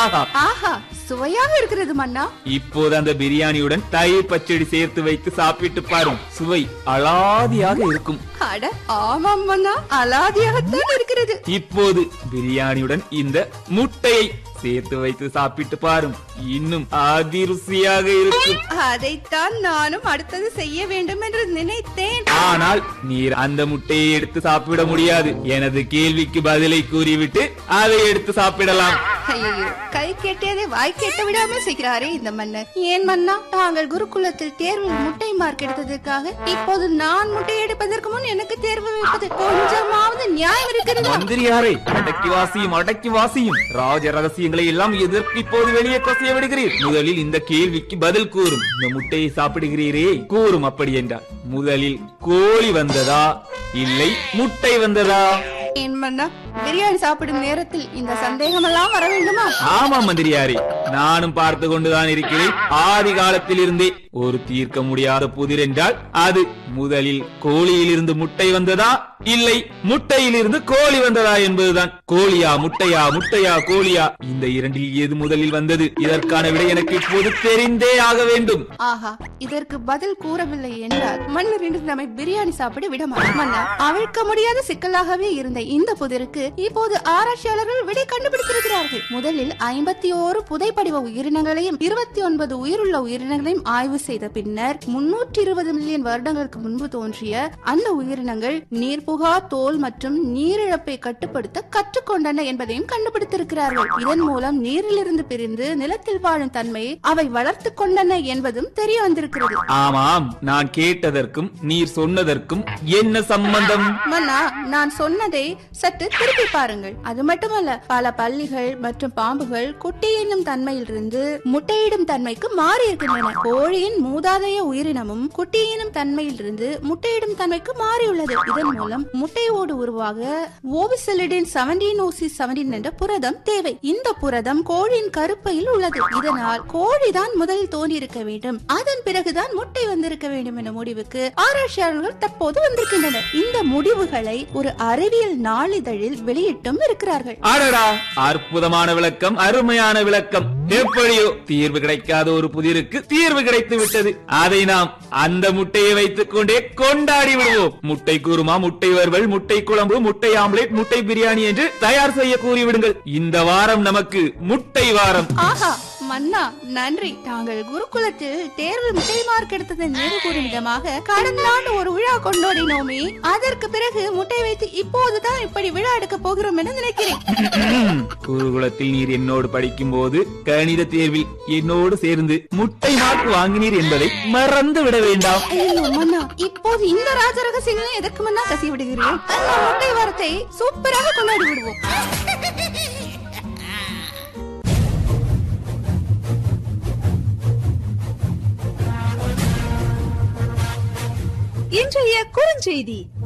ஆஹா ஆஹா சுவையாக இருக்கிறது மன்னா இப்போது அந்த பிரியாணியுடன் தயிர் பச்சடி சேர்த்து வைத்து சாப்பிட்டு பாரும் சுவை அலாதியாக இருக்கும் அட ஆமாம் மன்னா அலாதியாகத்தான் இருக்கிறது இப்போது பிரியாணியுடன் இந்த முட்டையை சேர்த்து வைத்து சாப்பிட்டு பாரும் இன்னும் அதிருசியாக இருக்கும் அதைத்தான் நானும் அடுத்தது செய்ய வேண்டும் என்று நினைத்தேன் ஆனால் நீர் அந்த முட்டையை எடுத்து சாப்பிட முடியாது எனது கேள்விக்கு பதிலை கூறிவிட்டு அதை எடுத்து சாப்பிடலாம் ஐயோ கை கெட்டியதை வாய் கெட்ட விடாமல் செய்கிறாரே இந்த மன்னர் ஏன் மன்னா தாங்கள் குருகுலத்தில் தேர்வில் முட்டை மார்க் எடுத்ததற்காக இப்போது நான் முட்டை எடுப்பதற்கு முன் எனக்கு தேர்வு வைப்பது கொஞ்சமாவது நியாயம் இருக்கிறதா மந்திரியாரே அடக்கி வாசியும் அடக்கி வாசியும் ராஜ ரகசியங்களை எல்லாம் எதற்கு இப்போது வெளியே கொசைய விடுகிறீர் முதலில் இந்த கேள்விக்கு பதில் கூறும் இந்த முட்டையை சாப்பிடுகிறீரே கூறும் அப்படி என்றார் முதலில் கோழி வந்ததா இல்லை முட்டை வந்ததா ஏன் மன்னா பிரியாணி சாப்பிடும் நேரத்தில் இந்த சந்தேகம் எல்லாம் வர வேண்டுமா ஆமா மந்திரியாரே நானும் பார்த்து கொண்டுதான் இருக்கிறேன் ஆதி காலத்திலிருந்தே ஒரு தீர்க்க முடியாத புதிர் என்றால் அது முதலில் கோழியிலிருந்து முட்டை வந்ததா இல்லை முட்டையிலிருந்து கோழி வந்ததா என்பதுதான் கோழியா முட்டையா முட்டையா கோழியா இந்த இரண்டில் எது முதலில் வந்தது இதற்கான விடை எனக்கு இப்போது தெரிந்தே ஆக வேண்டும் ஆஹா இதற்கு பதில் கூறவில்லை என்றால் மன்னர் இன்று நம்மை பிரியாணி சாப்பிட விட மாட்டார் மன்னா அவிழ்க்க முடியாத சிக்கலாகவே இருந்த இந்த புதிருக்கு இப்போது ஆராய்ச்சியாளர்கள் விடை கண்டுபிடித்திருக்கிறார்கள் முதலில் ஐம்பத்தி ஓரு புதைப்படிவ உயிரினங்களையும் இருபத்தி ஒன்பது உயிருள்ள உயிரினங்களையும் ஆய்வு செய்த பின்னர் முன்னூற்றி இருபது மில்லியன் வருடங்களுக்கு முன்பு தோன்றிய அந்த உயிரினங்கள் நீர்புகா தோல் மற்றும் நீரிழப்பை கட்டுப்படுத்த கற்றுக்கொண்டன என்பதையும் கண்டுபிடித்திருக்கிறார்கள் இதன் மூலம் நீரிலிருந்து பிரிந்து நிலத்தில் வாழும் தன்மையை அவை வளர்த்து கொண்டன என்பதும் தெரிய வந்திருக்கிறது ஆமாம் நான் கேட்டதற்கும் நீர் சொன்னதற்கும் என்ன சம்பந்தம் மன்னா நான் சொன்னதை சற்று திருப்பி பாருங்கள் அது மட்டுமல்ல பல பல்லிகள் மற்றும் பாம்புகள் குட்டி என்னும் தன்மையிலிருந்து முட்டையிடும் தன்மைக்கு மாறி இருக்கின்றன கோழியின் மூதாதைய உயிரினமும் குட்டி எனும் தன்மையிலிருந்து முட்டையிடும் தன்மைக்கு மாறியுள்ளது இதன் மூலம் முட்டையோடு உருவாக ஓவிசலிடின் செவன்டீன் ஓசி செவன்டீன் என்ற புரதம் தேவை இந்த புரதம் கோழியின் கருப்பையில் உள்ளது இதனால் கோழிதான் முதலில் தோன்றியிருக்க வேண்டும் அதன் பிறகுதான் முட்டை வந்திருக்க வேண்டும் என்ற முடிவுக்கு ஆராய்ச்சியாளர்கள் தற்போது வந்திருக்கின்றனர் இந்த முடிவுகளை ஒரு அறிவியல் நாளிதழில் வெளியிட்டும் இருக்கிறார்கள் அடடா அற்புதமான விளக்கம் அருமையான விளக்கம் எப்படியோ தீர்வு கிடைக்காத ஒரு புதிருக்கு தீர்வு கிடைத்து விட்டது அதை நாம் அந்த முட்டையை வைத்துக் கொண்டே கொண்டாடி விடுவோம் முட்டை குருமா முட்டை வறுவல் முட்டை குழம்பு முட்டை ஆம்லெட் முட்டை பிரியாணி என்று தயார் செய்ய கூறிவிடுங்கள் இந்த வாரம் நமக்கு முட்டை வாரம் ஆஹா மன்னா நன்றி தாங்கள் குருகுலத்தில் தேர்வில் முட்டை மார்க் எடுத்ததை நினைவு கூறும் விதமாக கடந்த ஆண்டு ஒரு விழா கொண்டாடினோமே அதற்கு பிறகு முட்டை வைத்து இப்போதுதான் இப்படி விழா எடுக்க போகிறோம் என நினைக்கிறேன் குருகுலத்தில் நீர் என்னோடு படிக்கும் போது கணித தேர்வில் என்னோடு சேர்ந்து முட்டை மார்க் வாங்கினீர் என்பதை மறந்து விட வேண்டாம் ஐயோ மன்னா இப்போது இந்த ராஜ ரகசியங்களை எதற்கு மன்னா கசி விடுகிறேன் அந்த முட்டை வாரத்தை சூப்பராக கொண்டாடி விடுவோம் இன்றைய குறுஞ்செய்தி